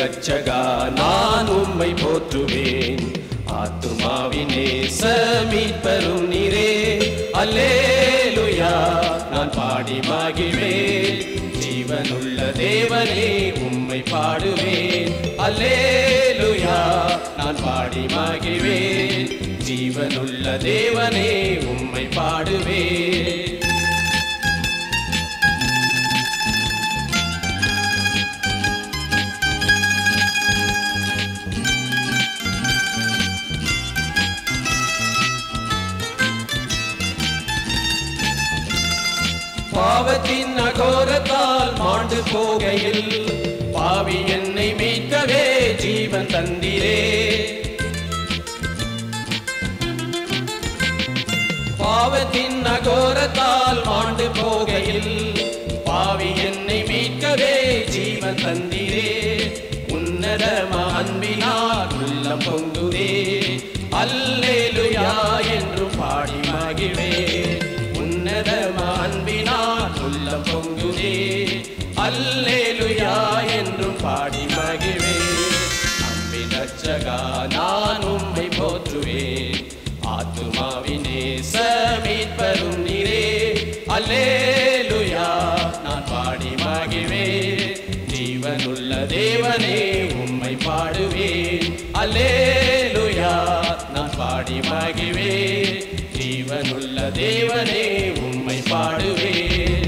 ரட்சகா நான் உம்மை போற்றுவேன் ஆத்துமாவினே மீட்பரும் நீரே அல்லேலுயா நான் பாடி மகிழ்வேன் ஜீவனுள்ள தேவனே உம்மை பாடுவேன் அல்லேலுயா நான் பாடி மகிழ்வேன் ஜீவனுள்ள தேவனே உம்மை பாடுவேன் பாவத்தின் அகோரத்தால் மாண்டு போகையில் பாவி என்னை மீட்கவே ஜீவன் தந்திரே பாவத்தின் அகோரத்தால் மாண்டு போகையில் பாவி என்னை மீட்கவே ஜீவன் தந்திரே உன்னதம அன்பினால் உள்ளம் பொங்குதே அல்லேலுயா என்று பாடி மகிழ்வே உன்னதம அன்பினால் உள்ளம் பொங்குதே அல்லேலுயா என்றும் பாடி மகிழ்வே அன்பின் ரட்சகா நான் உம்மை போற்றுவேன் ஆத்துமாவினே மீட்பரும் நீரே அல்லேலுயா நான் பாடி மகிழ்வேன் ஜீவனுள்ள தேவனே உம்மை பாடுவேன் அல்லேலுயா நான் பாடி மகிழ்வேன் ஜீவனுள்ள தேவனே உம்மை பாடுவேன்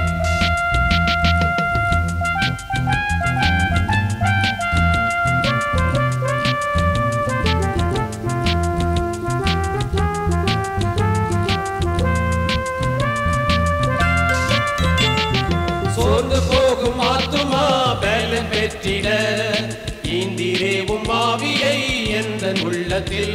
சோர்ந்து போகும் ஆத்துமா பேலன் பெற்றிட இந்திரே உம் ஆவியை எந்த உள்ளத்தில்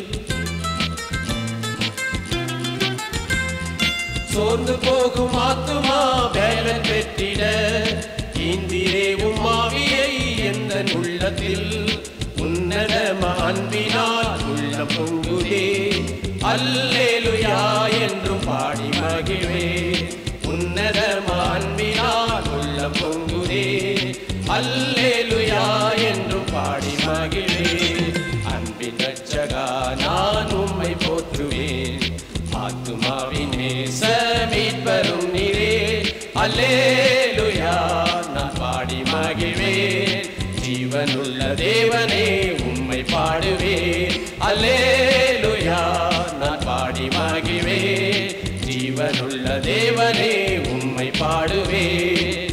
சோர்ந்து போகும் ஆத்துமா பேலன் பெற்றிட இந்திரே உம் ஆவியை எந்த உள்ளத்தில் உன்னதம அன்பினால் உள்ள பொங்குதே அல்லேலுயா என்றும் பாடி மகிழ்வே உன்னதம அன்பினால் உள்ள பொங்குதே அல்லேலுயா என்றும் பாடி மகிழ்வே அன்பின் ரட்சகா நான் உம்மை போற்றுவேன் ஆத்துமாவினே மீட்பரும் நீரே அல்லேலுயா நான் பாடி மகிழ்வேன் ஜீவனுள்ள தேவனே உம்மை பாடுவேன் அல்லேலுயா நான் பாடி மகிழ்வேன் ஜீவனுள்ள தேவனே உம்மை பாடுவேன்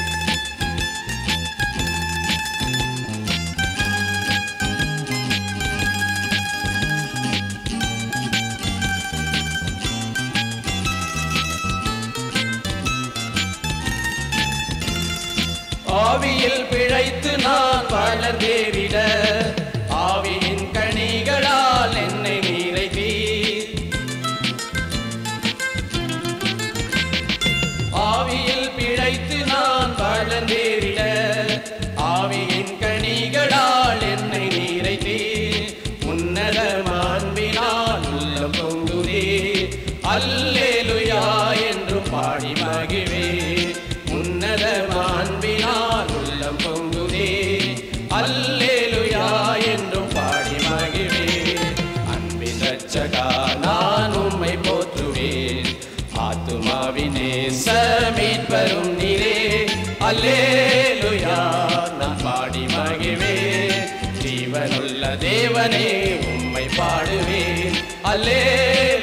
ஆவியில் பிழைத்து நான் வளர்ந்தேறிட ஆவியின் கனிகளால் என்னை நிறைத்தீர் ஆவியில் பிழைத்து நான் வளர்ந்தேறிட ஆவியின் கனிகளால் என்னை நிறைத்தீர் உன்னத மாண்பினால் உள்ளம் பொங்குதே அல்லேலுயா என்றும் பாடி மகிழ்வே உன்னத மாண்பினால் உள்ளம் பொங்குதே அல்லேலுயா என்றும் பாடி மகிழ்வே அன்பின் ரட்சகா நான் உம்மை போற்றுவேன் ஆத்துமாவினே மீட்பரும் நீரே அல்லேலுயா நான் பாடி மகிழ்வேன் ஜீவனுள்ள தேவனே உம்மை பாடுவேன் அல்லே